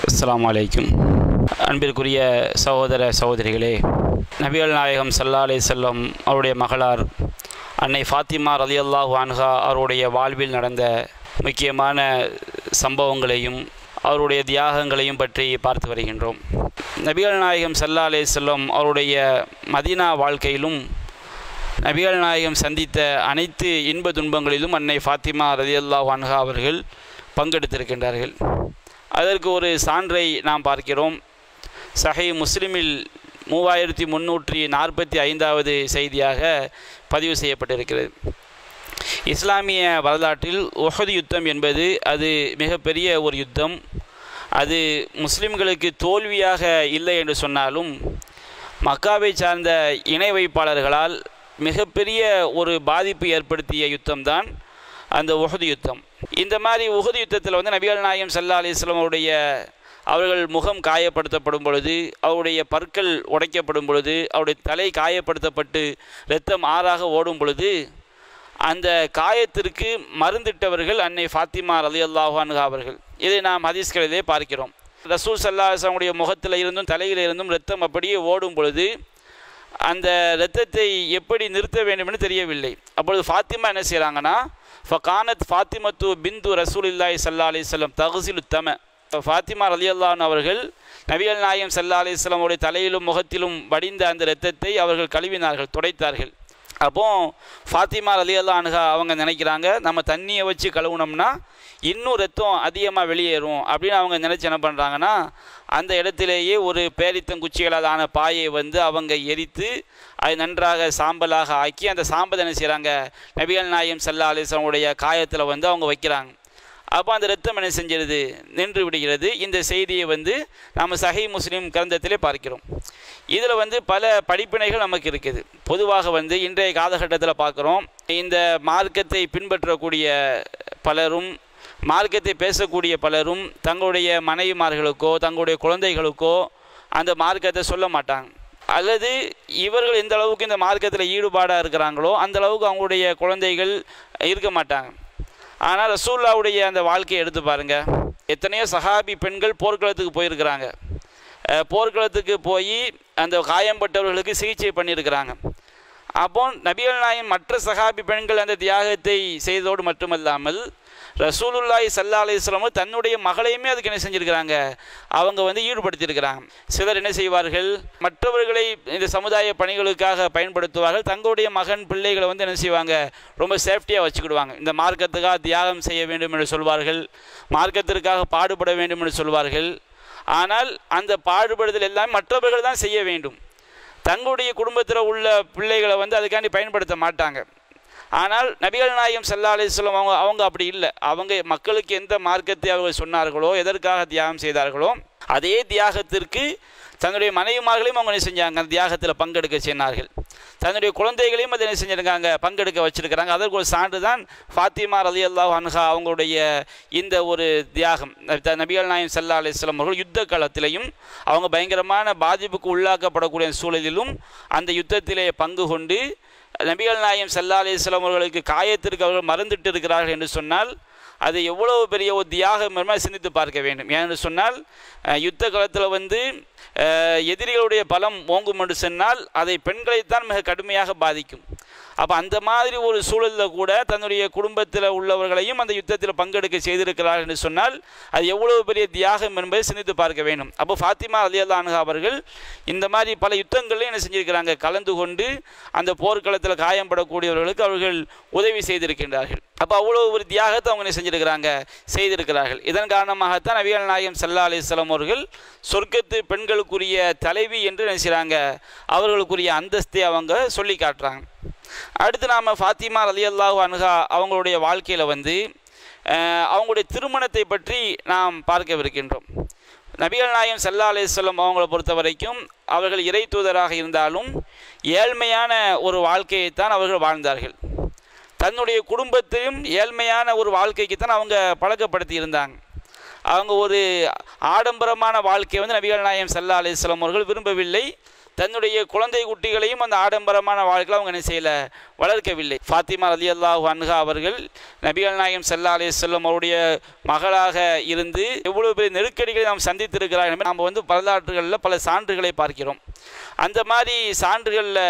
அஸ்ஸலாமு அலைக்கும் அன்பிற்குரிய சகோதர சகோதரிகளே நபிகள் நாயகம் சல்லா அலை செல்லம் அவருடைய மகளார் அன்னை ஃபாத்திமா ரலியல்லாஹு அன்ஹா அவருடைய வாழ்வில் நடந்த முக்கியமான சம்பவங்களையும் அவருடைய தியாகங்களையும் பற்றி பார்த்து வருகின்றோம் நபிகள் நாயகம் சல்லா அலை செல்லம் அவருடைய மதீனா வாழ்க்கையிலும் நபிகள் நாயகம் சந்தித்த அனைத்து இன்ப துன்பங்களிலும் அன்னை ஃபாத்திமா ரலியல்லாஹு அன்ஹா அவர்கள் பங்கெடுத்திருக்கின்றார்கள் அதற்கு ஒரு சான்றை நாம் பார்க்கிறோம் சஹை முஸ்லிமில் மூவாயிரத்தி முந்நூற்றி நாற்பத்தி ஐந்தாவது செய்தியாக பதிவு செய்யப்பட்டிருக்கிறது இஸ்லாமிய வரலாற்றில் உஹது யுத்தம் என்பது அது மிகப்பெரிய ஒரு யுத்தம் அது முஸ்லிம்களுக்கு தோல்வியாக இல்லை என்று சொன்னாலும் மக்காவை சார்ந்த இணை வைப்பாளர்களால் மிகப்பெரிய ஒரு பாதிப்பு ஏற்படுத்திய யுத்தம்தான் அந்த உஹது யுத்தம் இந்த மாதிரி உஹது யுத்தத்தில் வந்து நபிகள் நாயகம் சல்லா அலிஸ்லாம் அவருடைய அவர்கள் முகம் காயப்படுத்தப்படும் பொழுது அவருடைய பற்கள் உடைக்கப்படும் பொழுது அவருடைய தலை காயப்படுத்தப்பட்டு இரத்தம் ஆறாக ஓடும் பொழுது அந்த காயத்திற்கு மருந்திட்டவர்கள் அன்னை ஃபாத்திமா அலி அல்லாஹானு அவர்கள் இதை நாம் ஹதீஸ்களிலே பார்க்கிறோம் ரசூல் சல்லாஹனுடைய முகத்தில் இருந்தும் தலையில் இருந்தும் இரத்தம் அப்படியே ஓடும் பொழுது அந்த இரத்தத்தை எப்படி நிறுத்த வேண்டும் என்று தெரியவில்லை அப்பொழுது ஃபாத்திமா என்ன செய்கிறாங்கன்னா ஃபகானத் ஃபாத்திமத்து பிந்து ரசூலில்லாய் சல்லா அலிஸ்லம் தகசிலு தம ஃபாத்திமா அலி அல்லான் அவர்கள் நபிகள் நாயம் சல்லா அலிஸ்லாமுடைய தலையிலும் முகத்திலும் வடிந்த அந்த இரத்தத்தை அவர்கள் கழுவினார்கள் துடைத்தார்கள் அப்போ ஃபாத்திமா அலி அல்லா அனுகா அவங்க நினைக்கிறாங்க நம்ம தண்ணியை வச்சு கழுவுனோம்னா இன்னும் ரத்தம் அதிகமாக வெளியேறும் அப்படின்னு அவங்க நினச்சி என்ன பண்ணுறாங்கன்னா அந்த இடத்திலேயே ஒரு பேரித்தங்குச்சிகளால் ஆன பாயை வந்து அவங்க எரித்து அது நன்றாக சாம்பலாக ஆக்கி அந்த சாம்பலை என்ன செய்கிறாங்க நபிகள் நாயம் சல்லா அலிஸ்லாமுடைய காயத்தில் வந்து அவங்க வைக்கிறாங்க அப்போ அந்த ரத்தம் என்ன செஞ்சிருது நின்று விடுகிறது இந்த செய்தியை வந்து நாம் சஹி முஸ்லீம் கிரந்தத்திலே பார்க்கிறோம் இதில் வந்து பல படிப்பினைகள் நமக்கு இருக்குது பொதுவாக வந்து இன்றைய காலகட்டத்தில் பார்க்குறோம் இந்த மார்க்கத்தை பின்பற்றக்கூடிய பலரும் மார்க்கத்தை பேசக்கூடிய பலரும் தங்களுடைய மனைவிமார்களுக்கோ தங்களுடைய குழந்தைகளுக்கோ அந்த மார்க்கத்தை சொல்ல மாட்டாங்க அல்லது இவர்கள் எந்த அளவுக்கு இந்த மார்க்கத்தில் ஈடுபாடாக இருக்கிறாங்களோ அந்த அளவுக்கு அவங்களுடைய குழந்தைகள் இருக்க மாட்டாங்க ஆனால் ரசூல்லாவுடைய அந்த வாழ்க்கையை எடுத்து பாருங்கள் எத்தனையோ சஹாபி பெண்கள் போர்க்களத்துக்கு போயிருக்கிறாங்க போர்க்களத்துக்கு போய் அந்த காயம்பட்டவர்களுக்கு சிகிச்சை பண்ணியிருக்கிறாங்க அப்போ நபிகள் நாயம் மற்ற சஹாபி பெண்கள் அந்த தியாகத்தை செய்ததோடு மட்டுமல்லாமல் ரசூலுல்லாய் சல்லா அலிஸ்லாமும் தன்னுடைய மகளையுமே அதுக்கு என்ன செஞ்சுருக்கிறாங்க அவங்க வந்து ஈடுபடுத்தியிருக்கிறாங்க சிலர் என்ன செய்வார்கள் மற்றவர்களை இந்த சமுதாய பணிகளுக்காக பயன்படுத்துவார்கள் தங்களுடைய மகன் பிள்ளைகளை வந்து என்ன செய்வாங்க ரொம்ப சேஃப்டியாக வச்சுக்கிடுவாங்க இந்த மார்க்கத்துக்காக தியாகம் செய்ய வேண்டும் என்று சொல்வார்கள் மார்க்கத்திற்காக பாடுபட வேண்டும் என்று சொல்வார்கள் ஆனால் அந்த பாடுபடுதல் எல்லாம் மற்றவர்கள் தான் செய்ய வேண்டும் தங்களுடைய குடும்பத்தில் உள்ள பிள்ளைகளை வந்து அதுக்காண்டி பயன்படுத்த மாட்டாங்க ஆனால் நபிகள் நாயகம் சல்லா அலிஸ்லாம் அவங்க அவங்க அப்படி இல்லை அவங்க மக்களுக்கு எந்த மார்க்கத்தை அவர்கள் சொன்னார்களோ எதற்காக தியாகம் செய்தார்களோ அதே தியாகத்திற்கு தன்னுடைய மனைவிமார்களையும் அவங்க என்ன செஞ்சாங்க அந்த தியாகத்தில் பங்கெடுக்க செய்னார்கள் தன்னுடைய குழந்தைகளையும் அதை என்ன செஞ்சுருக்காங்க பங்கெடுக்க வச்சுருக்கிறாங்க அதற்கு ஒரு சான்று தான் ஃபாத்திமா அலி அல்லாஹ் அன்ஹா அவங்களுடைய இந்த ஒரு தியாகம் நபிகள் நாயம் சல்லா அலிஸ்லாம் அவர்கள் யுத்த காலத்திலையும் அவங்க பயங்கரமான பாதிப்புக்கு உள்ளாக்கப்படக்கூடிய சூழலிலும் அந்த யுத்தத்திலே பங்கு கொண்டு நபிகள் நாயம் சல்லா அலிஸ்லாம் அவர்களுக்கு காயத்திற்கு அவர்கள் மறந்துட்டு இருக்கிறார்கள் என்று சொன்னால் அது எவ்வளவு பெரிய ஒரு தியாகம் சிந்தித்து பார்க்க வேண்டும் ஏன்னு சொன்னால் யுத்த காலத்தில் வந்து எதிரிகளுடைய பலம் ஓங்கும் என்று சொன்னால் அதை பெண்களைத்தான் மிக கடுமையாக பாதிக்கும் அப்போ அந்த மாதிரி ஒரு சூழலில் கூட தன்னுடைய குடும்பத்தில் உள்ளவர்களையும் அந்த யுத்தத்தில் பங்கெடுக்க செய்திருக்கிறார் என்று சொன்னால் அது எவ்வளவு பெரிய தியாகம் என்பதை சிந்தித்து பார்க்க வேண்டும் அப்போ ஃபாத்திமா அலி அல்லானுகா அவர்கள் இந்த மாதிரி பல யுத்தங்களையும் என்ன செஞ்சிருக்கிறாங்க கலந்து கொண்டு அந்த போர்க்களத்தில் காயம்படக்கூடியவர்களுக்கு அவர்கள் உதவி செய்திருக்கின்றார்கள் அப்போ அவ்வளோ ஒரு தியாகத்தை அவங்க என்ன செஞ்சிருக்கிறாங்க செய்திருக்கிறார்கள் இதன் காரணமாகத்தான் நபிகள் நாயகம் சல்லா அலிஸ்லாம் அவர்கள் சொர்க்கத்து பெண்களுக்குரிய தலைவி என்று நினைச்சாங்க அவர்களுக்குரிய அந்தஸ்தை அவங்க சொல்லி காட்டுறாங்க அடுத்து நாம் ஃபாத்திமா அலி அல்லாஹு அனுகா அவங்களுடைய வாழ்க்கையில் வந்து அவங்களுடைய திருமணத்தை பற்றி நாம் பார்க்கவிருக்கின்றோம் நபிகள் நாயம் சல்லா அலிஸ்லம் அவங்கள பொறுத்த வரைக்கும் அவர்கள் இறை தூதராக இருந்தாலும் ஏழ்மையான ஒரு வாழ்க்கையைத்தான் அவர்கள் வாழ்ந்தார்கள் தன்னுடைய குடும்பத்தையும் ஏழ்மையான ஒரு வாழ்க்கைக்கு தான் அவங்க பழக்கப்படுத்தி இருந்தாங்க அவங்க ஒரு ஆடம்பரமான வாழ்க்கையை வந்து நபிகள் நாயம் சல்லா அலிஸ்லாம் அவர்கள் விரும்பவில்லை தன்னுடைய குழந்தை குட்டிகளையும் அந்த ஆடம்பரமான வாழ்க்கையில் அவங்க என்ன செய்யலை வளர்க்கவில்லை ஃபாத்திமா அலி அல்லாஹ் அன்ஹா அவர்கள் நபிகள் நாயம் சல்லா அலிஸ்லம் அவருடைய மகளாக இருந்து எவ்வளவு பெரிய நெருக்கடிகளை நாம் சந்தித்திருக்கிறார்கள் என்பதை நாம் வந்து வரலாற்றுகளில் பல சான்றுகளை பார்க்கிறோம் அந்த மாதிரி சான்றுகளில்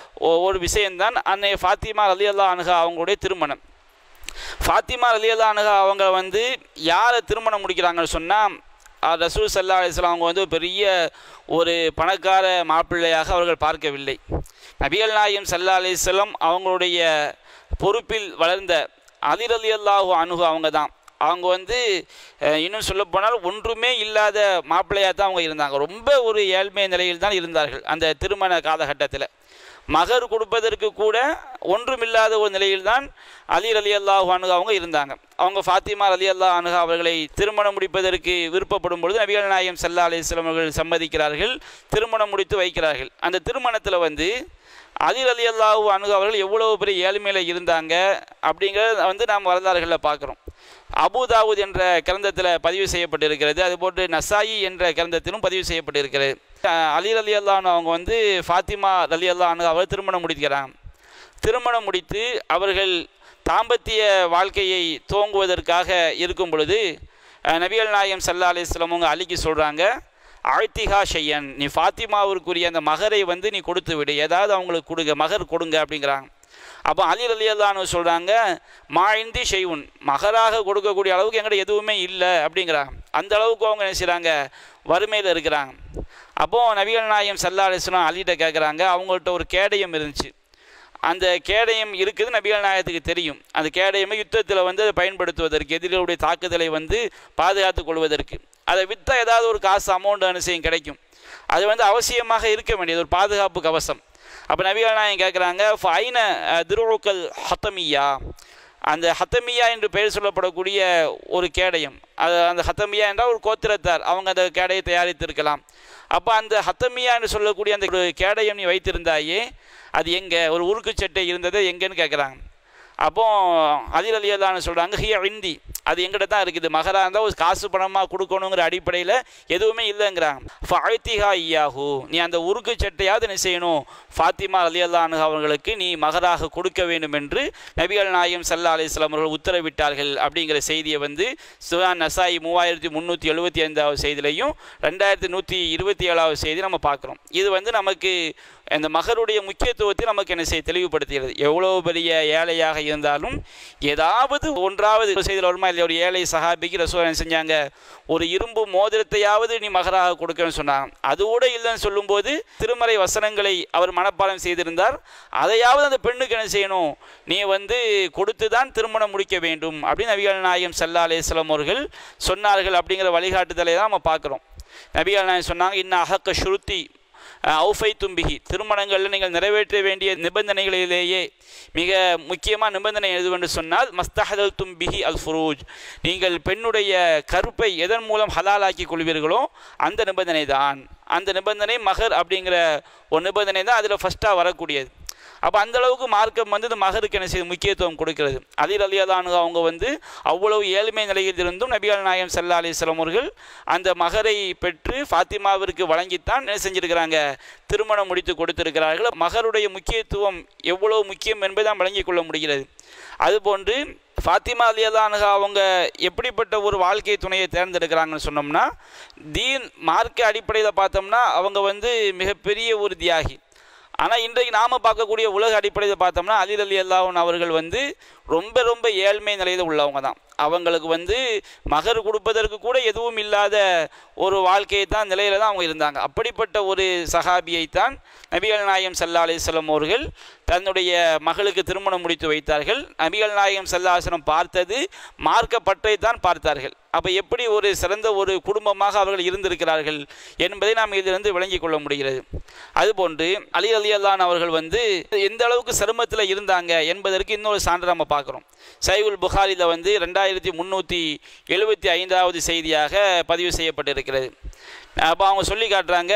ஒரு விஷயம்தான் அன்னை ஃபாத்திமா அலி அல்லா அனுகா அவங்களுடைய திருமணம் ஃபாத்திமா அலி அல்லா அனுகா அவங்க வந்து யாரை திருமணம் முடிக்கிறாங்கன்னு சொன்னால் ரசூல் சல்லா அலிஸ்லாம் அவங்க வந்து பெரிய ஒரு பணக்கார மாப்பிள்ளையாக அவர்கள் பார்க்கவில்லை நபிகள் நாயம் சல்லா அலிஸ்லாம் அவங்களுடைய பொறுப்பில் வளர்ந்த அதிர் அலி அல்லாஹு அணுகு அவங்க தான் அவங்க வந்து அஹ், இன்னும் சொல்லப்போனால் ஒன்றுமே இல்லாத மாப்பிள்ளையாக தான் அவங்க இருந்தாங்க ரொம்ப ஒரு ஏழ்மை நிலையில் தான் இருந்தார்கள் அந்த திருமண காலகட்டத்தில் மகர் கொடுப்பதற்கு கூட ஒன்றுமில்லாத ஒரு நிலையில்தான் அலி அலி அல்லாஹ் அணுகா அவங்க இருந்தாங்க அவங்க ஃபாத்திமா அலி அல்லாஹ் அணுகா அவர்களை திருமணம் முடிப்பதற்கு விருப்பப்படும் பொழுது நபிகள் நாயகம் சல்லா அலிஸ்லாம் அவர்கள் சம்மதிக்கிறார்கள் திருமணம் முடித்து வைக்கிறார்கள் அந்த திருமணத்தில் வந்து அலி அலி அல்லாஹு அணுகா அவர்கள் எவ்வளவு பெரிய ஏழ்மையில் இருந்தாங்க அப்படிங்கிறத வந்து நாம் வரலாறுகளில் பார்க்குறோம் அபுதாவூத் என்ற கிரந்தத்தில் பதிவு செய்யப்பட்டிருக்கிறது அதுபோன்று நசாயி என்ற கிரந்தத்திலும் பதிவு செய்யப்பட்டிருக்கிறது அஹ் அலி அலி அல்லான்னு அவங்க வந்து ஃபாத்திமா அலி அல்லான்னு அவர் திருமணம் முடிக்கிறாங்க திருமணம் முடித்து அவர்கள் தாம்பத்திய வாழ்க்கையை துவங்குவதற்காக இருக்கும் பொழுது அஹ் நபிகள் நாயகம் சல்லா அலிஸ்லாம் அவங்க அலிக்கு சொல்கிறாங்க ஆழ்த்திகா ஷையன் நீ ஃபாத்திமாவிற்குரிய அந்த மகரை வந்து நீ கொடுத்து விடு ஏதாவது அவங்களுக்கு கொடுங்க மகர் கொடுங்க அப்படிங்கிறாங்க அப்போ அலி அலி அல்லான்னு சொல்கிறாங்க மாய்ந்தி ஷெய்வுன் மகராக கொடுக்கக்கூடிய அளவுக்கு எங்கிட்ட எதுவுமே இல்லை அப்படிங்கிறாங்க அந்த அளவுக்கு அவங்க என்ன செய்கிறாங்க வறுமையில் இருக்கிறாங்க அப்போது நபிகள் நாயகம் சல்லா அலிஸ்லாம் அலிகிட்ட கேட்குறாங்க அவங்கள்ட்ட ஒரு கேடயம் இருந்துச்சு அந்த கேடயம் இருக்குது நபிகள் நாயகத்துக்கு தெரியும் அந்த கேடயமை யுத்தத்தில் வந்து அதை பயன்படுத்துவதற்கு எதிரிகளுடைய தாக்குதலை வந்து பாதுகாத்து கொள்வதற்கு அதை விற்றா ஏதாவது ஒரு காசு அமௌண்ட் அனுசயம் கிடைக்கும் அது வந்து அவசியமாக இருக்க வேண்டியது ஒரு பாதுகாப்பு கவசம் அப்போ நபிகள் நாயகம் கேட்குறாங்க ஃபைன திருவுக்கல் ஹத்தமியா அந்த ஹத்தமியா என்று பெயர் சொல்லப்படக்கூடிய ஒரு கேடயம் அது அந்த ஹத்தமியா என்றால் ஒரு கோத்திரத்தார் அவங்க அந்த கேடையை தயாரித்திருக்கலாம் அப்போ அந்த ஹத்தமியா என்று சொல்லக்கூடிய அந்த ஒரு கேடயம் நீ வைத்திருந்தாயே அது எங்கே ஒரு உருக்கு சட்டை இருந்தது எங்கேன்னு கேட்குறாங்க அப்போ அதில் அலியல்லான்னு சொல்கிறாங்க ஹியா இந்தி அது எங்கிட்ட தான் இருக்குது மகரா இருந்தால் ஒரு காசு பணமாக கொடுக்கணுங்கிற அடிப்படையில் எதுவுமே இல்லைங்கிறாங்க ஃபாய்த்திஹா ஐயாஹூ நீ அந்த உருக்கு சட்டையாவது என்ன செய்யணும் ஃபாத்திமா அலியல்லானு அவர்களுக்கு நீ மகராக கொடுக்க வேண்டும் என்று நபிகள் நாயம் சல்லா அலிஸ்லாம் அவர்கள் உத்தரவிட்டார்கள் அப்படிங்கிற செய்தியை வந்து சுகான் நசாயி மூவாயிரத்தி முந்நூற்றி எழுபத்தி ஐந்தாவது செய்திலையும் ரெண்டாயிரத்தி நூற்றி இருபத்தி ஏழாவது செய்தி நம்ம பார்க்குறோம் இது வந்து நமக்கு அந்த மகருடைய முக்கியத்துவத்தை நமக்கு என்ன செய்ய தெளிவுபடுத்துகிறது எவ்வளோ பெரிய ஏழையாக இருந்தாலும் ஏதாவது ஒன்றாவது ஒரு செய்தியில் வருமா இல்லை ஒரு ஏழை சஹாபிக்கு ரசூல் செஞ்சாங்க ஒரு இரும்பு மோதிரத்தையாவது நீ மகராக கொடுக்கணும்னு சொன்னாங்க அது கூட இல்லைன்னு சொல்லும்போது திருமறை வசனங்களை அவர் மனப்பாடம் செய்திருந்தார் அதையாவது அந்த பெண்ணுக்கு என்ன செய்யணும் நீ வந்து கொடுத்து தான் திருமணம் முடிக்க வேண்டும் அப்படின்னு நபிகள் நாயகம் சல்லா அலிஸ்லாம் அவர்கள் சொன்னார்கள் அப்படிங்கிற வழிகாட்டுதலை தான் நம்ம பார்க்குறோம் நபிகள் நாயகம் சொன்னாங்க இன்னும் அகக்க ஸ்ருத்தி அவுஃபை தும்பிகி திருமணங்களில் நீங்கள் நிறைவேற்ற வேண்டிய நிபந்தனைகளிலேயே மிக முக்கியமான நிபந்தனை எதுவென்று சொன்னால் மஸ்தஹதல் தும்பிகி அல் ஃபுரூஜ் நீங்கள் பெண்ணுடைய கருப்பை எதன் மூலம் ஹலாலாக்கி கொள்வீர்களோ அந்த நிபந்தனை தான் அந்த நிபந்தனை மகர் அப்படிங்கிற ஒரு நிபந்தனை தான் அதில் ஃபஸ்ட்டாக வரக்கூடியது அப்போ அந்த அளவுக்கு மார்க்கம் வந்து இந்த மகருக்கு என்ன செய்யுது முக்கியத்துவம் கொடுக்கிறது அதில் அலியதானு அவங்க வந்து அவ்வளவு ஏழ்மை நிலையில் இருந்தும் நபிகள் நாயம் சல்லா அலிஸ்லாம் அவர்கள் அந்த மகரை பெற்று ஃபாத்திமாவிற்கு வழங்கித்தான் என்ன செஞ்சிருக்கிறாங்க திருமணம் முடித்து கொடுத்திருக்கிறார்கள் மகருடைய முக்கியத்துவம் எவ்வளவு முக்கியம் என்பதை நாம் விளங்கிக் கொள்ள முடிகிறது அதுபோன்று ஃபாத்திமா அலியதானுகா அவங்க எப்படிப்பட்ட ஒரு வாழ்க்கை துணையை தேர்ந்தெடுக்கிறாங்கன்னு சொன்னோம்னா தீன் மார்க்க அடிப்படையில் பார்த்தோம்னா அவங்க வந்து மிகப்பெரிய ஒரு தியாகி ஆனால் இன்றைக்கு நாம் பார்க்கக்கூடிய உலக அடிப்படையில் பார்த்தோம்னா அலில் அலி அல்லாஹன் அவர்கள் வந்து ரொம்ப ரொம்ப ஏழ்மை நிலையில் உள்ளவங்க தான் அவங்களுக்கு வந்து மகர் கொடுப்பதற்கு கூட எதுவும் இல்லாத ஒரு வாழ்க்கையை தான் நிலையில் தான் அவங்க இருந்தாங்க அப்படிப்பட்ட ஒரு சஹாபியைத்தான் நபிகள் நாயகம் சல்லா அலிஸ்லம் அவர்கள் தன்னுடைய மகளுக்கு திருமணம் முடித்து வைத்தார்கள் நபிகள் நாயகம் சல்லாசனம் பார்த்தது மார்க்கப்பட்டை தான் பார்த்தார்கள் அப்போ எப்படி ஒரு சிறந்த ஒரு குடும்பமாக அவர்கள் இருந்திருக்கிறார்கள் என்பதை நாம் இதிலிருந்து விளங்கிக் கொள்ள முடிகிறது அதுபோன்று அலி அலி அல்லான் அவர்கள் வந்து எந்த அளவுக்கு சிரமத்தில் இருந்தாங்க என்பதற்கு இன்னொரு சான்று நம்ம பார்க்குறோம் சைவுல் புகாரியில் வந்து ரெண்டாயிரத்தி முந்நூற்றி எழுபத்தி ஐந்தாவது செய்தியாக பதிவு செய்யப்பட்டிருக்கிறது அப்போ அவங்க சொல்லி காட்டுறாங்க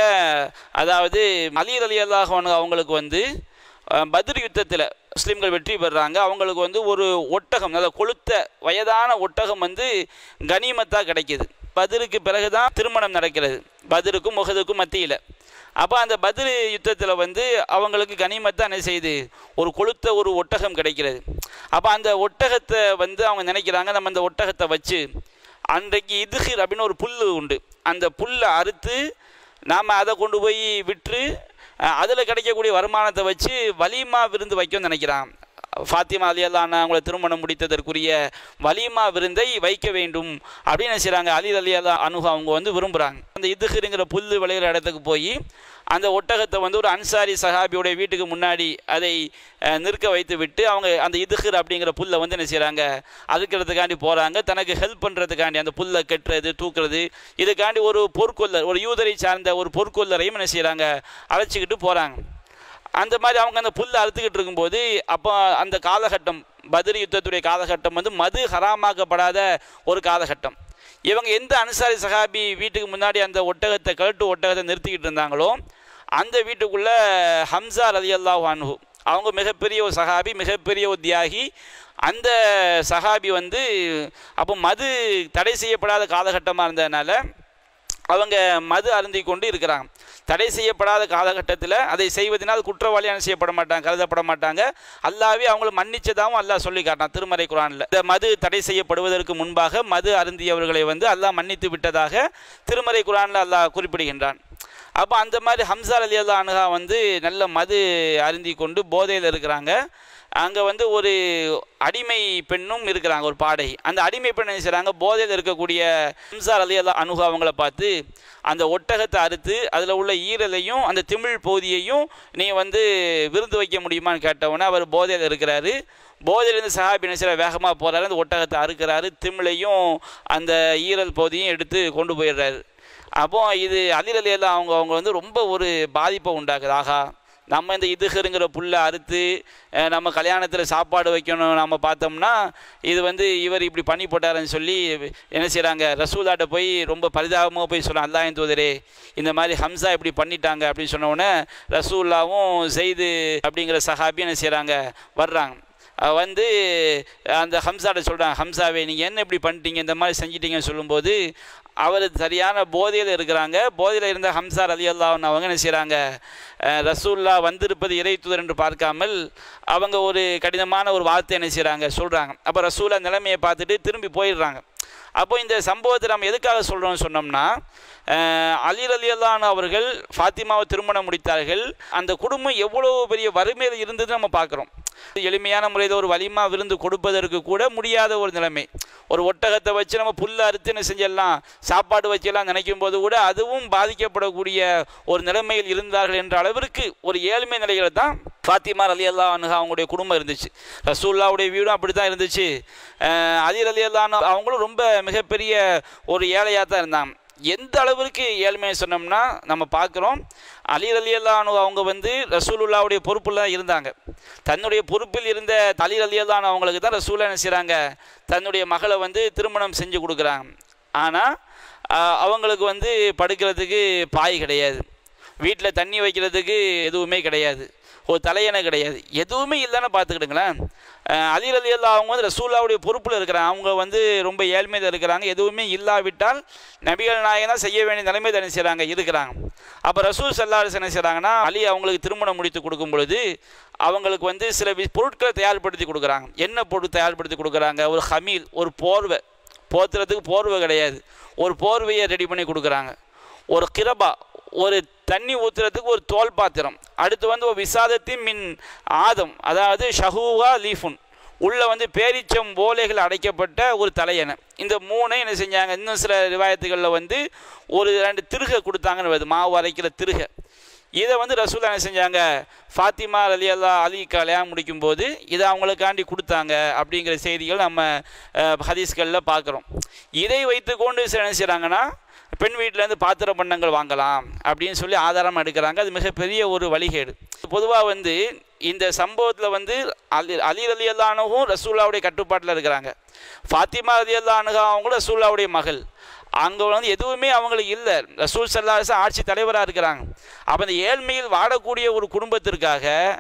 அதாவது அலி அலி அல்லாஹ் அவங்களுக்கு வந்து பத்ர் யுத்தத்தில் முஸ்லீம்கள் வெற்றி பெறுறாங்க அவங்களுக்கு வந்து ஒரு ஒட்டகம் அதாவது கொளுத்த வயதான ஒட்டகம் வந்து கனிமத்தாக கிடைக்கிது பதிருக்கு பிறகு தான் திருமணம் நடக்கிறது பதிருக்கும் முகதுக்கும் மத்தியில் அப்போ அந்த பதிரு யுத்தத்தில் வந்து அவங்களுக்கு கனிமத்தான் என்ன செய்யுது ஒரு கொளுத்த ஒரு ஒட்டகம் கிடைக்கிறது அப்போ அந்த ஒட்டகத்தை வந்து அவங்க நினைக்கிறாங்க நம்ம அந்த ஒட்டகத்தை வச்சு அன்றைக்கு இதுகிர் அப்படின்னு ஒரு புல் உண்டு அந்த புல்லை அறுத்து நாம் அதை கொண்டு போய் விற்று அதில் கிடைக்கக்கூடிய வருமானத்தை வச்சு வலிமா விருந்து வைக்கணும்னு நினைக்கிறான் ஃபாத்திமா அலி அல்லான அவங்கள திருமணம் முடித்ததற்குரிய வலிமா விருந்தை வைக்க வேண்டும் அப்படின்னு செய்கிறாங்க அலி அலி அல்லா அணுக அவங்க வந்து விரும்புகிறாங்க அந்த இதுகிருங்கிற புல் விளையிற இடத்துக்கு போய் அந்த ஒட்டகத்தை வந்து ஒரு அன்சாரி சஹாபியோடைய வீட்டுக்கு முன்னாடி அதை அஹ், நிற்க வைத்து விட்டு அவங்க அந்த இதுகிர் அப்படிங்கிற புல்லை வந்து என்ன செய்கிறாங்க அதுக்கிறதுக்காண்டி போகிறாங்க தனக்கு ஹெல்ப் பண்ணுறதுக்காண்டி அந்த புல்லை கட்டுறது தூக்குறது இதுக்காண்டி ஒரு பொற்கொல்லர் ஒரு யூதரை சார்ந்த ஒரு பொற்கொல்லரையும் என்ன செய்கிறாங்க அழைச்சிக்கிட்டு போகிறாங்க அந்த மாதிரி அவங்க அந்த புல்லை அறுத்துக்கிட்டு இருக்கும்போது அப்போ அந்த காலகட்டம் பதிரி யுத்தத்துடைய காலகட்டம் வந்து மது ஹராமாக்கப்படாத ஒரு காலகட்டம் இவங்க எந்த அன்சாரி சஹாபி வீட்டுக்கு முன்னாடி அந்த ஒட்டகத்தை கழட்டு ஒட்டகத்தை நிறுத்திக்கிட்டு இருந்தாங்களோ அந்த வீட்டுக்குள்ளே ஹம்சா ரலியல்லாஹு அன்ஹு அவங்க மிகப்பெரிய ஒரு சஹாபி மிகப்பெரிய ஒரு தியாகி அந்த சஹாபி வந்து அப்போ மது தடை செய்யப்படாத காலகட்டமாக இருந்ததுனால அவங்க மது அருந்தி கொண்டு இருக்கிறாங்க தடை செய்யப்படாத காலகட்டத்தில் அதை செய்வதனால் குற்றவாளியான செய்யப்பட மாட்டாங்க கருதப்பட மாட்டாங்க அல்லாவே அவங்களை மன்னிச்சதாகவும் அல்லாஹ் சொல்லி காட்டான் திருமறை குரானில் இந்த மது தடை செய்யப்படுவதற்கு முன்பாக மது அருந்தியவர்களை வந்து அல்லாஹ் மன்னித்து விட்டதாக திருமறை குரானில் அல்லாஹ் குறிப்பிடுகின்றான் அப்போ அந்த மாதிரி ஹம்சா அலி அல்லா அனுகா வந்து நல்ல மது அருந்தி கொண்டு போதையில் இருக்கிறாங்க அங்கே வந்து ஒரு அடிமை பெண்ணும் இருக்கிறாங்க ஒரு பாடகி அந்த அடிமை பெண் என்ன செய்கிறாங்க போதையில் இருக்கக்கூடிய ஹம்சார் அலி அல்லா அனுகா அவங்கள பார்த்து அந்த ஒட்டகத்தை அறுத்து அதில் உள்ள ஈரலையும் அந்த திமிழ் பகுதியையும் நீ வந்து விருந்து வைக்க முடியுமான்னு கேட்டவுடனே அவர் போதையில் இருக்கிறாரு போதையிலேருந்து சஹாபி என்ன செய்யறாரு வேகமாக போகிறாரு அந்த ஒட்டகத்தை அறுக்கிறாரு திமிழையும் அந்த ஈரல் பகுதியும் எடுத்து கொண்டு போயிடுறாரு அப்போ இது அதிரலையெல்லாம் அவங்க அவங்க வந்து ரொம்ப ஒரு பாதிப்பை உண்டாக்குது ஆகா நம்ம இந்த இதுகிருங்கிற புல்லை அறுத்து அஹ், நம்ம கல்யாணத்தில் சாப்பாடு வைக்கணும் நம்ம பார்த்தோம்னா இது வந்து இவர் இப்படி பண்ணி போட்டாருன்னு சொல்லி என்ன செய்கிறாங்க ரசூலாட்ட போய் ரொம்ப பரிதாபமாக போய் சொல்ல அல்லாஹின் தூதரே இந்த மாதிரி ஹம்சா இப்படி பண்ணிட்டாங்க அப்படின்னு சொன்ன உடனே ரசூல்லாவும் செய்து அப்படிங்கிற சஹாபி என்ன செய்கிறாங்க வர்றாங்க அஹ் வந்து அந்த ஹம்சாட்ட சொல்கிறாங்க ஹம்சாவே நீங்கள் என்ன இப்படி பண்ணிட்டீங்க இந்த மாதிரி செஞ்சிட்டீங்கன்னு சொல்லும்போது அவர் சரியான போதையில் இருக்கிறாங்க போதையில் இருந்த ஹம்சார் அலி அல்லாஹ்னு அவங்க என்ன செய்கிறாங்க ரசூல்லா வந்திருப்பது இறை தூதர் என்று பார்க்காமல் அவங்க ஒரு கடினமான ஒரு வார்த்தை என்ன செய்கிறாங்க சொல்கிறாங்க அப்போ ரசூலா நிலைமையை பார்த்துட்டு திரும்பி போயிடுறாங்க அப்போ இந்த சம்பவத்தை நம்ம எதுக்காக சொல்கிறோம்னு சொன்னோம்னா அஹ், அலி அலி அல்லான் அவர்கள் ஃபாத்திமாவை திருமணம் முடித்தார்கள் அந்த குடும்பம் எவ்வளோ பெரிய வறுமையில் இருந்தது நம்ம பார்க்குறோம் எளிமையான முறையில் ஒரு வலிமா விருந்து கொடுப்பதற்கு கூட முடியாத ஒரு நிலைமை ஒரு ஒட்டகத்தை வச்சு நம்ம புல்ல அறுத்து என்ன செஞ்சிடலாம் சாப்பாடு வச்செல்லாம் நினைக்கும் போது கூட அதுவும் பாதிக்கப்படக்கூடிய ஒரு நிலைமையில் இருந்தார்கள் என்ற அளவிற்கு ஒரு ஏழ்மை நிலையில் தான் ஃபாத்திமா அலி அல்லா அவங்களுடைய குடும்பம் இருந்துச்சு ரசூல்லாவுடைய வீடும் அப்படி தான் இருந்துச்சு அஹ் அதிர் அலி அல்லா அவங்களும் ரொம்ப மிகப்பெரிய ஒரு ஏழையாக தான் இருந்தாங்க எந்த அளவிற்கு ஏழ்மையை சொன்னோம்னா நம்ம பார்க்குறோம் அலி அலி அல்லானு அவங்க வந்து ரசூலுல்லாவுடைய பொறுப்பில் தான் இருந்தாங்க தன்னுடைய பொறுப்பில் இருந்த அலி அலி அல்லான் அவங்களுக்கு தான் ரசூலா என்ன செய்கிறாங்க தன்னுடைய மகளை வந்து திருமணம் செஞ்சு கொடுக்குறாங்க ஆனால் அவங்களுக்கு வந்து படுக்கிறதுக்கு பாய் கிடையாது வீட்டில் தண்ணி வைக்கிறதுக்கு எதுவுமே கிடையாது ஒரு தலையணை கிடையாது எதுவுமே இல்லைன்னு பார்த்துக்கிடுங்களேன் அலி அலி அல்லா அவங்க வந்து ரசூல்லாவுடைய பொறுப்பில் இருக்கிறாங்க அவங்க வந்து ரொம்ப ஏழ்மையில் இருக்கிறாங்க எதுவுமே இல்லாவிட்டால் நபிகள் நாயகம் தான் செய்ய வேண்டிய நிலைமை என்ன செய்கிறாங்க இருக்கிறாங்க அப்போ ரசூல் சல்லாஸ் என்ன செய்கிறாங்கன்னா அலி அவங்களுக்கு திருமணம் முடித்து கொடுக்கும் பொழுது அவங்களுக்கு வந்து சில வி- பொருட்களை தயார்படுத்தி கொடுக்குறாங்க என்ன பொருள் தயார்படுத்தி கொடுக்குறாங்க ஒரு ஹமீல் ஒரு போர்வை போத்துறதுக்கு போர்வை கிடையாது ஒரு போர்வையை ரெடி பண்ணி கொடுக்குறாங்க ஒரு கிரபா ஒரு தண்ணி ஊற்றுறதுக்கு ஒரு தோல் பாத்திரம் அடுத்து வந்து ஒரு விசாதத்தின் மின் ஆதம் அதாவது ஷஹூவா லீஃபுன் உள்ள வந்து பேரிச்சம் ஓலைகள் அடைக்கப்பட்ட ஒரு தலையணை இந்த மூணை என்ன செஞ்சாங்க இன்னும் சில ரிவாயத்துகளில் வந்து ஒரு ரெண்டு திருகை கொடுத்தாங்கன்னு வருது மாவு அரைக்கிற திருகை இதை வந்து ரசூல் என்ன செஞ்சாங்க ஃபாத்திமா அலி அல்லா அலி கல்யாணம் முடிக்கும்போது இதை அவங்களுக்காண்டி கொடுத்தாங்க அப்படிங்கிற செய்திகள் நம்ம அஹ், ஹதீஸ்களில் பார்க்குறோம் இதை வைத்துக்கொண்டு சில என்ன செய்கிறாங்கன்னா பெண் வீட்டிலேருந்து பாத்திர பண்டங்கள் வாங்கலாம் அப்படின்னு சொல்லி ஆதாரம் எடுக்கிறாங்க அது மிகப்பெரிய ஒரு வழிகேடு பொதுவாக வந்து இந்த சம்பவத்தில் வந்து அலி அலி அலி அல்லானவும் ரசூல்லாவுடைய கட்டுப்பாட்டில் இருக்கிறாங்க ஃபாத்திமா அலி அல்லானுகா அவங்களும் ரசூல்லாவுடைய மகள் அங்கே வந்து எதுவுமே அவங்களுக்கு இல்லை ரசூல் சல்லாஸ் ஆட்சி தலைவராக இருக்கிறாங்க அப்போ அந்த ஏழ்மையில் வாடக்கூடிய ஒரு குடும்பத்திற்காக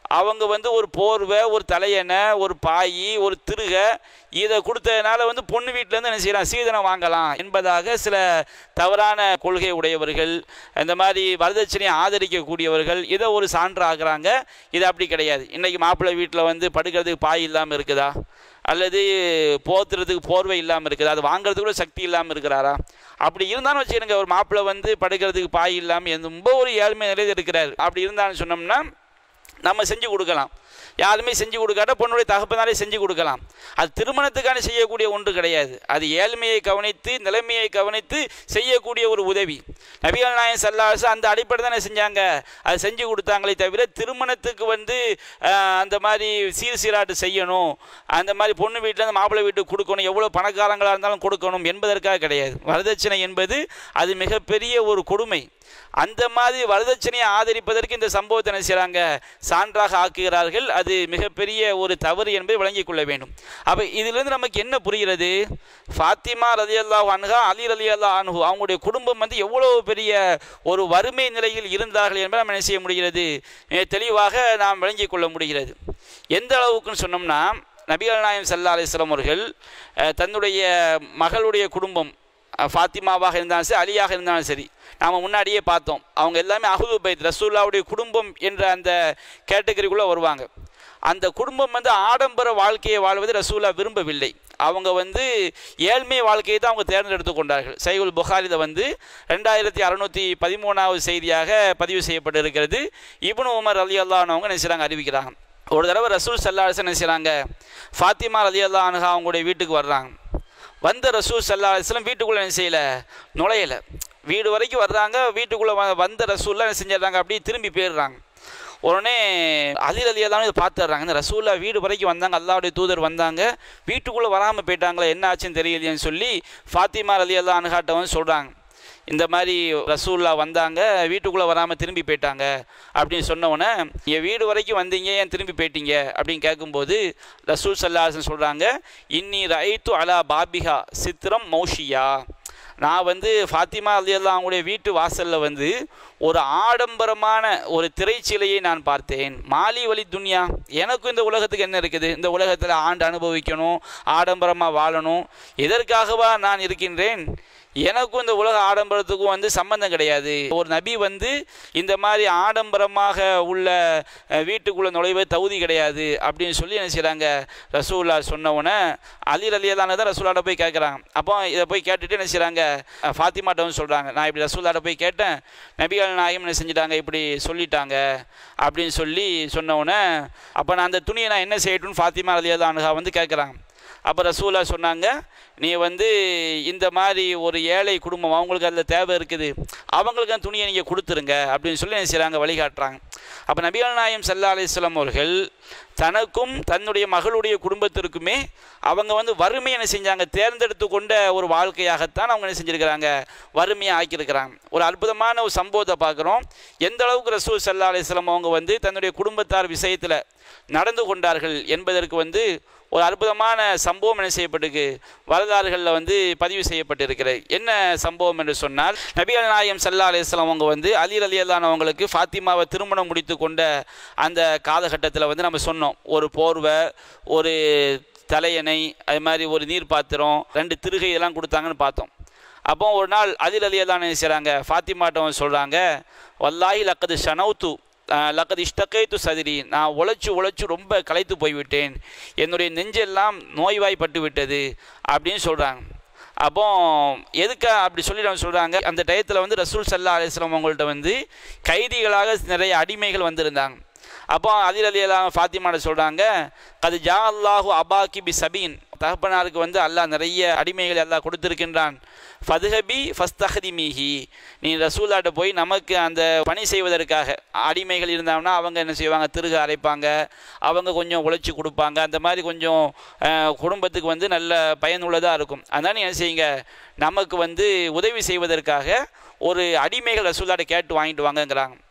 அவங்க வந்து ஒரு போர்வை ஒரு தலையணை ஒரு பாய் ஒரு திருகை இதை கொடுத்ததுனால வந்து பொண்ணு வீட்டிலேருந்து என்ன செய்யலாம் சீதனம் வாங்கலாம் என்பதாக சில தவறான கொள்கை உடையவர்கள் இந்த மாதிரி வரதட்சணையை ஆதரிக்கக்கூடியவர்கள் இதை ஒரு சான்று ஆக்குறாங்க இது அப்படி கிடையாது இன்றைக்கி மாப்பிள்ளை வீட்டில் வந்து படுக்கிறதுக்கு பாய் இல்லாமல் இருக்குதா அல்லது போத்துறதுக்கு போர்வை இல்லாமல் இருக்குதா அது வாங்குறதுக்கு கூட சக்தி இல்லாமல் இருக்கிறாரா அப்படி இருந்தாலும் வச்சுக்கணுங்க ஒரு மாப்பிள்ளை வந்து படுக்கிறதுக்கு பாய் இல்லாமல் ரொம்ப ஒரு ஏழ்மை நிலையில் இருக்கிறார் அப்படி இருந்தாலும் சொன்னோம்னா நம்ம செஞ்சு கொடுக்கலாம் யாருமே செஞ்சு கொடுக்காட்ட பொண்ணுடைய தகப்பனாலே செஞ்சு கொடுக்கலாம் அது திருமணத்துக்கான செய்யக்கூடிய ஒன்று கிடையாது அது ஏழ்மையை கவனித்து நிலைமையை கவனித்து செய்யக்கூடிய ஒரு உதவி நபிகள் நாயன் சல்லாசு அந்த அடிப்படை தானே செஞ்சாங்க அது செஞ்சு கொடுத்தாங்களே தவிர திருமணத்துக்கு வந்து ஆஹ், அந்த மாதிரி சீர் சீராட்டு செய்யணும் அந்த மாதிரி பொண்ணு வீட்டில் இருந்து மாப்பிள்ளை வீட்டுக்கு கொடுக்கணும் எவ்வளோ பணக்காரங்களாக இருந்தாலும் கொடுக்கணும் என்பதற்காக கிடையாது வரதட்சணை என்பது அது மிகப்பெரிய ஒரு கொடுமை அந்த மாதிரி வரதட்சணையை ஆதரிப்பதற்கு இந்த சம்பவத்தை என்ன செய்கிறாங்க சான்றாக ஆக்குகிறார்கள் அது மிகப்பெரிய ஒரு தவறு என்பதை விளங்கிக் கொள்ள வேண்டும் அப்போ இதிலிருந்து நமக்கு என்ன புரிகிறது ஃபாத்திமா ரதி அல்லா அன்ஹா அலி ரலி அல்லா அன்ஹு அவங்களுடைய குடும்பம் வந்து எவ்வளோ பெரிய ஒரு வறுமை நிலையில் இருந்தார்கள் என்பதை நம்ம என்ன செய்ய முடிகிறது மிக தெளிவாக நாம் விளங்கிக் கொள்ள முடிகிறது எந்த அளவுக்குன்னு சொன்னோம்னா நபிகள் நாயம் சல்லா அலிஸ்லாம் அவர்கள் அஹ், தன்னுடைய மகளுடைய குடும்பம் அஹ், ஃபாத்திமாவாக இருந்தாலும் சரி அலியாக இருந்தாலும் சரி நாம் முன்னாடியே பார்த்தோம் அவங்க எல்லாமே அஹுது பைத் ரசூல்லாவுடைய குடும்பம் என்ற அந்த கேட்டகரிக்குள்ளே வருவாங்க அந்த குடும்பம் வந்து ஆடம்பர வாழ்க்கையை வாழ்வதை ரசூலா விரும்பவில்லை அவங்க வந்து ஏழ்மை வாழ்க்கையை தான் அவங்க தேர்ந்தெடுத்து கொண்டார்கள் சைகுல் புகாரித வந்து ரெண்டாயிரத்தி அறநூற்றி பதிமூணாவது செய்தியாக பதிவு செய்யப்பட்டிருக்கிறது இப்னு உமர் அலி அல்லானவங்க என்ன செய்கிறாங்க அறிவிக்கிறாங்க ஒரு தடவை ரசூல் சல்லாஹ் என்ன செய்கிறாங்க ஃபாத்திமா அலி அல்லா அனுகா அவங்களுடைய வீட்டுக்கு வர்றாங்க வந்த ரசூல் சல்லா அலிஸ்லாம் வீட்டுக்குள்ளே என்ன செய்யலை நுழையலை வீடு வரைக்கும் வர்றாங்க வீட்டுக்குள்ளே வ வந்த ரசூல்லாம் என்ன செஞ்சிடுறாங்க அப்படியே திரும்பி போயிடுறாங்க உடனே அதில் அலியெல்லாம் இதை பார்த்துட்றாங்க இந்த ரசூல்லா வீடு வரைக்கும் வந்தாங்க அல்லாவுடைய தூதர் வந்தாங்க வீட்டுக்குள்ளே வராமல் போயிட்டாங்களே என்ன ஆச்சுன்னு தெரியலையேன்னு சொல்லி ஃபாத்திமா அலி அல்லா அனுகாட்ட வந்து சொல்கிறாங்க இந்த மாதிரி ரசூல்லா வந்தாங்க வீட்டுக்குள்ளே வராமல் திரும்பி போயிட்டாங்க அப்படின்னு சொன்னவொடனே என் வீடு வரைக்கும் வந்தீங்க ஏன் திரும்பி போயிட்டீங்க அப்படின்னு கேட்கும்போது ரசூல் சல்லாஹன் சொல்கிறாங்க இன்னி ரைத்து அலா பாபிகா சித்திரம் மௌஷியா நான் வந்து ஃபாத்திமா அலியல்லா அவங்களுடைய வீட்டு வாசலில் வந்து ஒரு ஆடம்பரமான ஒரு திரைச்சிலையை நான் பார்த்தேன் மாலி வழி துன்யா எனக்கும் இந்த உலகத்துக்கு என்ன இருக்குது இந்த உலகத்தில் ஆண்டு அனுபவிக்கணும் ஆடம்பரமாக வாழணும் எதற்காகவா நான் இருக்கின்றேன் எனக்கும் இந்த உலக ஆடம்பரத்துக்கும் வந்து சம்பந்தம் கிடையாது ஒரு நபி வந்து இந்த மாதிரி ஆடம்பரமாக உள்ள அஹ், வீட்டுக்குள்ள நுழைவது தகுதி கிடையாது அப்படின்னு சொல்லி என்ன செய்கிறாங்க ரசூல்லா சொன்னவொடனே அலி ரலியதான தான் ரசூல்லாட்ட போய் கேட்குறாங்க அப்போ இதை போய் கேட்டுட்டு என்ன செய்கிறாங்க ஃபாத்திமாட்ட வந்து சொல்கிறாங்க நான் இப்படி ரசூல்லாட்ட போய் கேட்டேன் நபிகள் நாயகம் என்ன செஞ்சிட்டாங்க இப்படி சொல்லிட்டாங்க அப்படின்னு சொல்லி சொன்னவொடனே அப்போ நான் அந்த துணியை நான் என்ன செய்யட்டும்னு ஃபாத்திமா ரலியதானுகா வந்து கேட்குறாங்க அப்போ ரசூலா சொன்னாங்க நீ வந்து இந்த மாதிரி ஒரு ஏழை குடும்பம் அவங்களுக்கு அதில் தேவை இருக்குது அவங்களுக்கு அந்த துணியை நீங்கள் கொடுத்துருங்க அப்படின்னு சொல்லி என்ன செய்கிறாங்க வழிகாட்டுறாங்க அப்போ நபிகள் நாயம் சல்லா அலிஸ்லாம் அவர்கள் தனக்கும் தன்னுடைய மகளுடைய குடும்பத்திற்குமே அவங்க வந்து வறுமை என்ன செஞ்சாங்க தேர்ந்தெடுத்து கொண்ட ஒரு வாழ்க்கையாகத்தான் அவங்க என்ன செஞ்சுருக்கிறாங்க வறுமையை ஆக்கியிருக்கிறாங்க ஒரு அற்புதமான ஒரு சம்பவத்தை பார்க்குறோம் எந்த அளவுக்கு ரசூல் சல்லா அலிஸ்லாம் அவங்க வந்து தன்னுடைய குடும்பத்தார் விஷயத்தில் நடந்து கொண்டார்கள் என்பதற்கு வந்து ஒரு அற்புதமான சம்பவம் என்ன செய்யப்பட்டிருக்கு வரலாறுகளில் வந்து பதிவு செய்யப்பட்டிருக்கிறது என்ன சம்பவம் என்று சொன்னால் நபிகள் நாயம் சல்லா அலிஸ்லாம் அவங்க வந்து அலி அலி அவங்களுக்கு ஃபாத்திமாவை திருமணம் முடித்து கொண்ட அந்த காலகட்டத்தில் வந்து நம்ம சொன்னோம் ஒரு போர்வை ஒரு தலையணை அது மாதிரி ஒரு நீர் பாத்திரம் ரெண்டு திருகை இதெல்லாம் கொடுத்தாங்கன்னு பார்த்தோம் அப்போ ஒரு நாள் அதில் அலி அல்லா என்ன செய்கிறாங்க ஃபாத்திமாட்டம் சொல்கிறாங்க வல்லாஹி லக்கது ஷனௌத்து லக்கது இஷ்டக்கைத்து சதிரி நான் உழைச்சி உழைச்சி ரொம்ப களைத்து போய்விட்டேன் என்னுடைய நெஞ்செல்லாம் நோய்வாய்ப்பட்டு விட்டது அப்படின்னு சொல்கிறாங்க அப்போ எதுக்கு அப்படி சொல்லி அவங்க சொல்கிறாங்க அந்த டயத்தில் வந்து ரசூல் சல்லா அலிஸ்லாம் அவங்கள்ட்ட வந்து கைதிகளாக நிறைய அடிமைகள் வந்திருந்தாங்க அப்போ அதில் அலி எல்லாம் ஃபாத்திமாட்ட சொல்கிறாங்க அது ஜா அல்லாஹு அபாக்கி பி சபீன் தகப்பனாருக்கு வந்து அல்லாஹ் நிறைய அடிமைகள் எல்லாம் கொடுத்துருக்கின்றான் ஃபதுஹபி ஃபஸ்தஹதி மீஹி நீ ரசூலாட்ட போய் நமக்கு அந்த பணி செய்வதற்காக அடிமைகள் இருந்தாங்கன்னா அவங்க என்ன செய்வாங்க திருக அரைப்பாங்க அவங்க கொஞ்சம் உழைச்சி கொடுப்பாங்க அந்த மாதிரி கொஞ்சம் அஹ், குடும்பத்துக்கு வந்து நல்ல பயனுள்ளதாக இருக்கும் அதனால் நீ என்ன செய்யுங்க நமக்கு வந்து உதவி செய்வதற்காக ஒரு அடிமைகள் ரசூலாட்ட கேட்டு வாங்கிட்டு வாங்கங்கிறாங்க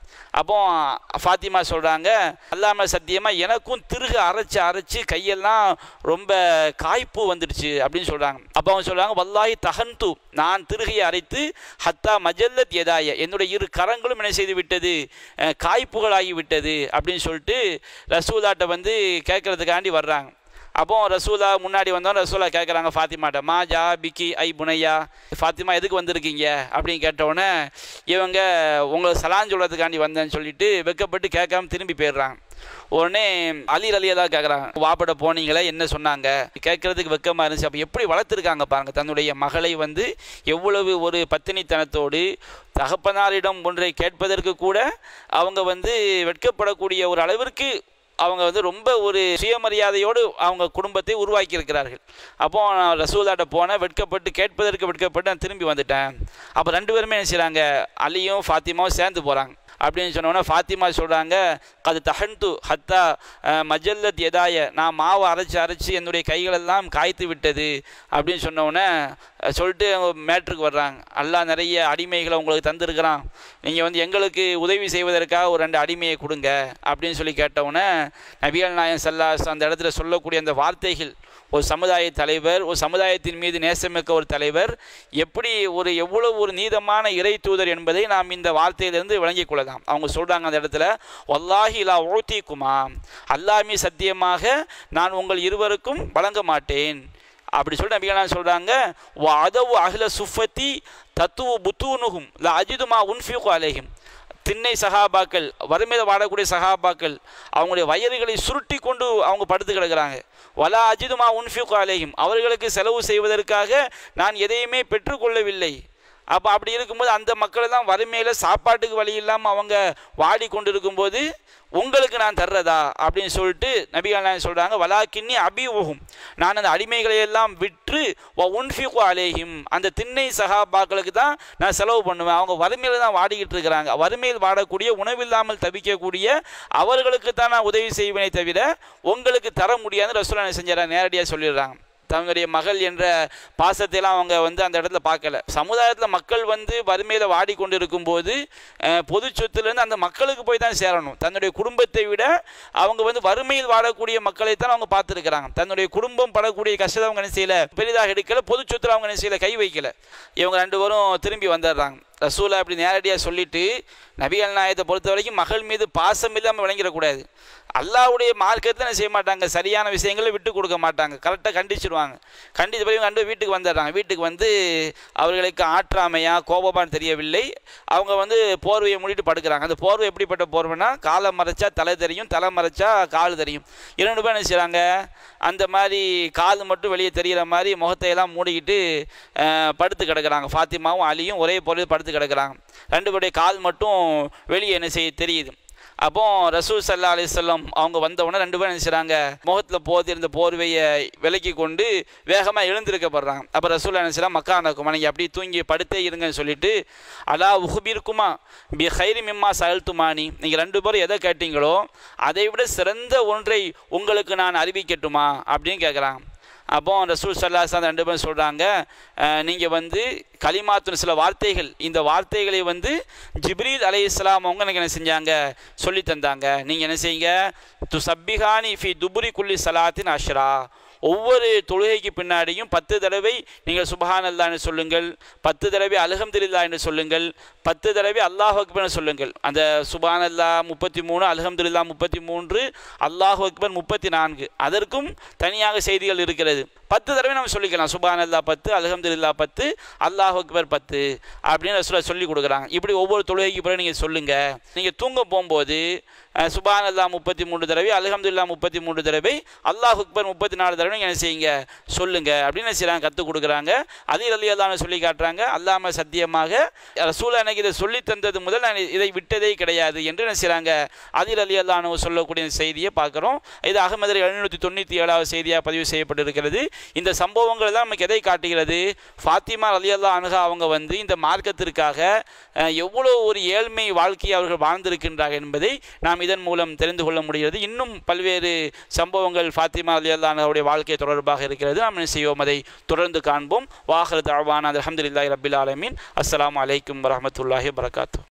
அப்போ ஃபாத்திமா சொல்கிறாங்க அல்லாம சத்தியமாக எனக்கும் திருகு அரைச்சி அரைச்சி கையெல்லாம் ரொம்ப காய்ப்பு வந்துடுச்சு அப்படின்னு சொல்கிறாங்க அப்போ அவங்க சொல்கிறாங்க வல்லாஹி தகன்து நான் திருகையை அரைத்து ஹத்தா மஜல்லத் எதாய என்னுடைய இரு கரங்களும் என்ன செய்து விட்டது அஹ், காய்ப்புகளாகி விட்டது அப்படின்னு சொல்லிட்டு ரசூலாட்ட வந்து கேட்கறதுக்காண்டி வர்றாங்க அப்போ ரசூலா முன்னாடி வந்தோம் ரசூலா கேட்குறாங்க ஃபாத்திமாட்ட மா ஜா பிக்கி ஐ புனையா ஃபாத்திமா எதுக்கு வந்திருக்கீங்க அப்படின்னு கேட்டவுடனே இவங்க உங்களை சலான் சொல்கிறதுக்காண்டி வந்தேன்னு சொல்லிட்டு வெக்கப்பட்டு கேட்காம திரும்பி போயிடுறாங்க உடனே அலி அலியை தான் கேட்குறாங்க வாப்பட போனீங்களே என்ன சொன்னாங்க கேட்குறதுக்கு வெக்கமாக இருந்துச்சு அப்போ எப்படி வளர்த்துருக்காங்க பாருங்கள் தன்னுடைய மகளை வந்து எவ்வளவு ஒரு பத்தினித்தனத்தோடு தகப்பனாரிடம் ஒன்றை கேட்பதற்கு கூட அவங்க வந்து வெட்கப்படக்கூடிய ஒரு அளவிற்கு அவங்க வந்து ரொம்ப ஒரு சுயமரியாதையோடு அவங்க குடும்பத்தை உருவாக்கி இருக்கிறார்கள் அப்போ நான் ரசூலாட்ட போனேன் வெட்கப்பட்டு கேட்பதற்கு வெட்கப்பட்டு நான் திரும்பி வந்துட்டேன் அப்போ ரெண்டு பேருமே என்ன செய்கிறாங்க அலியும் ஃபாத்திமாவும் சேர்ந்து போகிறாங்க அப்படின்னு சொன்னோன்னே ஃபாத்திமா சொல்கிறாங்க அது தகன்து ஹத்தா அஹ், மஜல்லத் எதாய நான் மாவு அரைச்சி அரைச்சி என்னுடைய கைகளெல்லாம் காய்த்து விட்டது அப்படின்னு சொன்னோடனே அஹ், சொல்லிட்டு அவங்க மேட்ருக்கு வர்றாங்க அல்லாஹ் நிறைய அடிமைகளை உங்களுக்கு தந்திருக்கிறான் நீங்கள் வந்து எங்களுக்கு உதவி செய்வதற்காக ஒரு ரெண்டு அடிமையை கொடுங்க அப்படின்னு சொல்லி கேட்டவுடனே நபிகள் நாயன் சல்லாஸ் அந்த இடத்துல சொல்லக்கூடிய அந்த வார்த்தைகள் ஒரு சமுதாய தலைவர் ஒரு சமுதாயத்தின் மீது நேசமிக்க ஒரு தலைவர் எப்படி ஒரு எவ்வளவு ஒரு நீதமான இறை தூதர் என்பதை நாம் இந்த வார்த்தையிலிருந்து விளங்கிக் கொள்ளலாம் அவங்க சொல்கிறாங்க அந்த இடத்துல வல்லாஹி லா ஓத்திக்குமா அல்லாமி சத்தியமாக நான் உங்கள் இருவருக்கும் வழங்க மாட்டேன் அப்படி சொல்லிட்டு நபிகள் சொல்கிறாங்க அதவு அகில சுஃபத்தி தத்துவ புத்தூனுகும் ல அஜிதுமா உன்ஃபியூக்கு அலேஹிம் திண்ணை சகாபாக்கள் வறுமையில் வாடக்கூடிய சகாபாக்கள் அவங்களுடைய வயறுகளை சுருட்டி கொண்டு அவங்க படுத்து கிடக்குறாங்க வலா அஜிதுமா உன்ஃபியூக் அலேஹிம் அவர்களுக்கு செலவு செய்வதற்காக நான் எதையுமே பெற்றுக்கொள்ளவில்லை அப்போ அப்படி இருக்கும்போது அந்த மக்கள் எல்லாம் வறுமையில் சாப்பாட்டுக்கு வழி இல்லாமல் அவங்க வாடி கொண்டு இருக்கும்போது உங்களுக்கு நான் தர்றதா அப்படின்னு சொல்லிட்டு நபிகள் நாயகம் சொல்கிறாங்க வலாக்கின்னி அபிவுகும் நான் அந்த அடிமைகளை எல்லாம் விற்று உன்ஃபிகு அலேஹிம் அந்த திண்ணை சகாபாக்களுக்கு தான் நான் செலவு பண்ணுவேன் அவங்க வறுமையில் தான் வாடிக்கிட்டு இருக்கிறாங்க வறுமையில் வாடக்கூடிய உணவில்லாமல் தவிக்கக்கூடிய அவர்களுக்கு தான் நான் உதவி செய்வேனே தவிர உங்களுக்கு தர முடியாதுன்னு ரசூலா என்ன செஞ்சாரா நேரடியாக சொல்லிடுறாங்க தன்னுடைய மகள் என்ற பாசத்தைலாம் அவங்க வந்து அந்த இடத்துல பார்க்கல சமுதாயத்தில் மக்கள் வந்து வறுமையில் வாடிக்கொண்டு இருக்கும்போது அஹ், பொது சொத்துலேருந்து அந்த மக்களுக்கு போய் தான் சேரணும் தன்னுடைய குடும்பத்தை விட அவங்க வந்து வறுமையில் வாழக்கூடிய மக்களை தான் அவங்க பார்த்துருக்குறாங்க தன்னுடைய குடும்பம் படக்கூடிய கஷ்டத்தை அவங்க என்ன செய்யல பெரிதாக எடுக்கல பொது சொத்துல அவங்க என்ன செய்யல கை வைக்கல இவங்க ரெண்டு பேரும் திரும்பி வந்துடுறாங்க ரசூலா அப்படி நேரடியாக சொல்லிட்டு நபிகள் நாயத்தை பொறுத்த வரைக்கும் மகள் மீது பாசம் இல்லாமல் விளங்கிடக்கூடாது அல்லாவுடைய மார்க்கத்தில் என்ன செய்ய மாட்டாங்க சரியான விஷயங்களை விட்டு கொடுக்க மாட்டாங்க கரெக்டாக கண்டிச்சிடுவாங்க கண்டித்த பிறகு கண்டு வீட்டுக்கு வந்துடுறாங்க வீட்டுக்கு வந்து அவர்களுக்கு ஆற்றாமையா கோபமான்னு தெரியவில்லை அவங்க வந்து போர்வையை மூடிட்டு படுக்கிறாங்க அந்த போர்வை எப்படிப்பட்ட போர்வைனா காலை மறைச்சா தலை தெரியும் தலை மறைச்சா கால் தெரியும் இரண்டு பேர் என்ன செய்கிறாங்க அந்த மாதிரி கால் மட்டும் வெளியே தெரிகிற மாதிரி முகத்தையெல்லாம் மூடிக்கிட்டு அஹ், படுத்து கிடக்குறாங்க ஃபாத்திமாவும் அலியும் ஒரே பொருள் படுத்து கிடக்குறாங்க ரெண்டு பேருடைய கால் மட்டும் வெளியே என்ன செய்ய தெரியுது அப்போ ரசூல் சல்லா அலிஸ்லாம் அவங்க வந்த உடனே ரெண்டு பேரும் என்ன செய்றாங்க முகத்தில் போதிருந்த போர்வையை விலக்கி கொண்டு வேகமாக எழுந்திருக்கப்படுறாங்க அப்போ ரசூல் என்ன செய்யலாம் மக்கா நடக்கும் நீங்கள் அப்படியே தூங்கி படுத்தே இருங்கன்னு சொல்லிட்டு அலா உஹுபிருக்குமா பி ஹைரி மிம்மா சயல்துமானி நீங்கள் ரெண்டு பேரும் எதை கேட்டீங்களோ அதை விட சிறந்த ஒன்றை உங்களுக்கு நான் அறிவிக்கட்டுமா அப்படின்னு கேட்குறாங்க அப்போ ரசூல் சல்லாஸ் அந்த ரெண்டு பேரும் சொல்கிறாங்க நீங்கள் வந்து கலிமாத்துன்னு சில வார்த்தைகள் இந்த வார்த்தைகளை வந்து ஜிப்ரீல் அலை இஸ்லாம் அவங்க எனக்கு என்ன செஞ்சாங்க சொல்லி தந்தாங்க நீங்கள் என்ன செய்யுங்க து சப்பிஹானி ஃபி துபுரி குல்லி சலாத்தின் அஷ்ரா ஒவ்வொரு தொழுகைக்கு பின்னாடியும் பத்து தடவை நீங்கள் சுபஹான் என்று சொல்லுங்கள் பத்து தடவை அல்ஹம்துலில்லா என்று சொல்லுங்கள் பத்து தடவை அல்லாஹ் அக்பர்னு சொல்லுங்கள் அந்த சுபஹான் அல்லா முப்பத்தி மூணு அல்ஹம்துலில்லா முப்பத்தி மூன்று அல்லாஹ் அக்பர் முப்பத்தி நான்கு அதற்கும் தனியாக செய்திகள் இருக்கிறது பத்து தடவை நம்ம சொல்லிக்கலாம் சுபான் அல்லா பத்து அல்ஹம்துலில்லா பத்து அல்லாஹ் அக்பர் பத்து அப்படின்னு ரசூலா சொல்லி கொடுக்குறாங்க இப்படி ஒவ்வொரு தொழுகைக்கு பிறகு நீங்கள் சொல்லுங்கள் நீங்கள் தூங்க போகும்போது அஹ், சுபான் அல்லா முப்பத்தி மூன்று தடவை அல்ஹம்துலில்லா முப்பத்தி மூன்று தடவை அல்லாஹ் அக்பர் முப்பத்தி நாலு தடவை நீங்கள் என்ன செய்யுங்க சொல்லுங்க அப்படின்னு என்ன செய்கிறாங்க கற்றுக் கொடுக்குறாங்க அதில் அலி அல்லான்னு சொல்லி காட்டுறாங்க அல்லாம சத்தியமாக ரசூலா எனக்கு இதை சொல்லி தந்தது முதல் நான் இதை விட்டதே கிடையாது என்று என்ன செய்கிறாங்க அதில் அலி அல்லானு சொல்லக்கூடிய செய்தியை பார்க்குறோம் இது அகமது எழுநூற்றி தொண்ணூற்றி ஏழாவது செய்தியாக பதிவு செய்யப்பட்டிருக்கிறது இந்த சம்பவங்கள் தான் நமக்கு எதை காட்டுகிறது ஃபாத்திமா அலி அல்லா அனுகா அவங்க வந்து இந்த மார்க்கத்திற்காக அஹ், எவ்வளோ ஒரு ஏழ்மை வாழ்க்கையை அவர்கள் வாழ்ந்திருக்கின்றார்கள் என்பதை நாம் இதன் மூலம் தெரிந்து கொள்ள முடிகிறது இன்னும் பல்வேறு சம்பவங்கள் ஃபாத்திமா அலி அல்லா அனுகாவுடைய வாழ்க்கை தொடர்பாக இருக்கிறது நாம் என்ன செய்வோம் அதை தொடர்ந்து காண்போம் வாஹர் தாவான் அலமதுல்லாஹி ரபில் ஆலமீன் அஸ்ஸலாமு அலைக்கும் வரஹ்மத்துல்லாஹி வரகாத்து